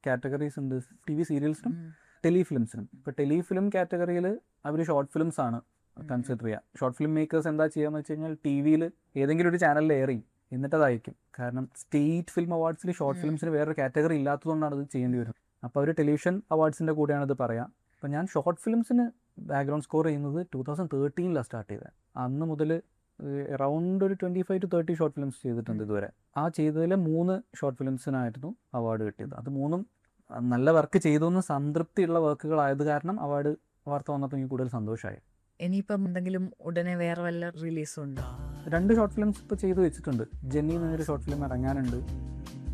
Categories ഉണ്ട് T V സീരിയൽസിനും ടെലിഫിലിംസിനും ഇപ്പോൾ telefilm കാറ്റഗറിയിൽ അവർ ഷോർട്ട് ഫിലിംസ് ആണ് കൺസിഡർ ചെയ്യുക ഷോർട്ട് ഫിലിം മേക്കേഴ്സ് എന്താ ചെയ്യാന്ന് വെച്ച് കഴിഞ്ഞാൽ ടി വിയിൽ ഏതെങ്കിലും ഒരു ചാനലിൽ എയർ ചെയ്യും എന്നിട്ട് അത് അയക്കും കാരണം സ്റ്റേറ്റ് ഫിലിം അവാർഡ്സിൽ ഷോർട്ട് ഉം. ഫിലിംസിന് വേറൊരു കാറ്റഗറി ഇല്ലാത്തതുകൊണ്ടാണ് അത് ചെയ്യേണ്ടി വരുന്നത് അപ്പോൾ അവർ ടെലിവിഷൻ അവാർഡ്സിൻ്റെ കൂടെയാണ് ഇത് പറയാം അപ്പോൾ ഞാൻ ഷോർട്ട് ഫിലിംസിന് ബാക്ക്ഗ്രൗണ്ട് സ്കോർ ചെയ്യുന്നത് ടൂ തൗസൻഡ് തേർട്ടീനിലാണ് സ്റ്റാർട്ട് ചെയ്തത് അന്ന് മുതൽ അറൗണ്ട് ഒരു twenty five to thirty short films ചെയ്തിട്ടുണ്ട് ഇതുവരെ ആ ചെയ്തതിൽ മൂന്ന് ഷോർട്ട് ഫിലിംസിനായിരുന്നു അവാർഡ് കിട്ടിയത് അത് മൂന്നും അഹ് നല്ല വർക്ക് ചെയ്തു എന്ന് സംതൃപ്തിയുള്ള വർക്കുകളായത് കാരണം അവാർഡ് വാർത്ത വന്നപ്പോൾ എനിക്ക് കൂടുതൽ സന്തോഷമായി ഇനിയിപ്പം എന്തെങ്കിലും ഉടനെ വേറെ വല്ല റിലീസും ഉണ്ടോ രണ്ട് ഷോർട്ട് ഫിലിംസ് ഇപ്പോൾ ചെയ്തു വെച്ചിട്ടുണ്ട് ജെന്നി എന്നൊരു ഷോർട്ട് ഫിലിം ഇറങ്ങാനുണ്ട്